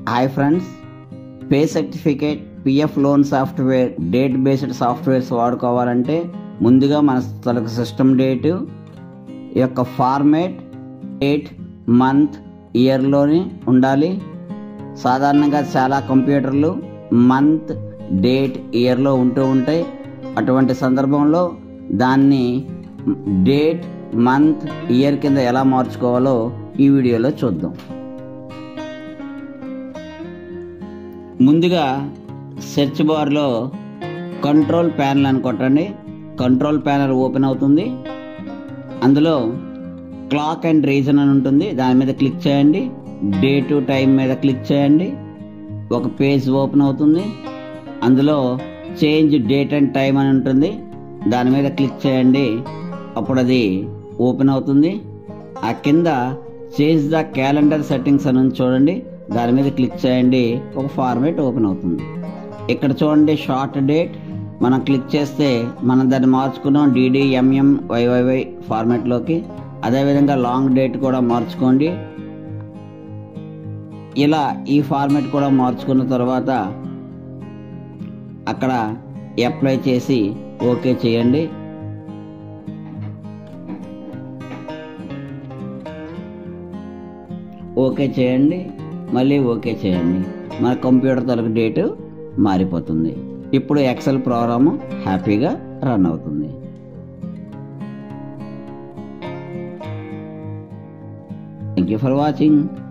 hi friends pay certificate PF loan software date based softwares వాడుకోవాలంటే ముందుగా మన తనకు సిస్టమ్ డేటు యొక్క ఫార్మేట్ డేట్ మంత్ ఇయర్లోని ఉండాలి సాధారణంగా చాలా కంప్యూటర్లు మంత్ డేట్ ఇయర్లో ఉంటూ ఉంటాయి అటువంటి సందర్భంలో దాన్ని డేట్ మంత్ ఇయర్ కింద ఎలా మార్చుకోవాలో ఈ వీడియోలో చూద్దాం ముందుగా సెర్చ్ బార్లో కంట్రోల్ ప్యానల్ అని కొట్టండి కంట్రోల్ ప్యానల్ ఓపెన్ అవుతుంది అందులో క్లాక్ అండ్ రీజన్ అని ఉంటుంది దాని మీద క్లిక్ చేయండి డే టు టైం మీద క్లిక్ చేయండి ఒక పేజ్ ఓపెన్ అవుతుంది అందులో చేంజ్ డేట్ అండ్ టైం అని ఉంటుంది దాని మీద క్లిక్ చేయండి అప్పుడు అది ఓపెన్ అవుతుంది ఆ కింద చేంజ్ ద క్యాలెండర్ సెట్టింగ్స్ అని ఉంది చూడండి దాని మీద క్లిక్ చేయండి ఒక ఫార్మేట్ ఓపెన్ అవుతుంది ఇక్కడ చూడండి షార్ట్ డేట్ మనం క్లిక్ చేస్తే మనం దాన్ని మార్చుకున్నాం డిడిఎంఎం వైవైవై ఫార్మేట్లోకి అదేవిధంగా లాంగ్ డేట్ కూడా మార్చుకోండి ఇలా ఈ ఫార్మేట్ కూడా మార్చుకున్న తర్వాత అక్కడ అప్లై చేసి ఓకే చేయండి ఓకే చేయండి మళ్ళీ ఓకే చేయండి మన కంప్యూటర్ తలకు డేటు మారిపోతుంది ఇప్పుడు ఎక్సెల్ ప్రోగ్రాము హ్యాపీగా రన్ అవుతుంది థ్యాంక్ యూ ఫర్ వాచింగ్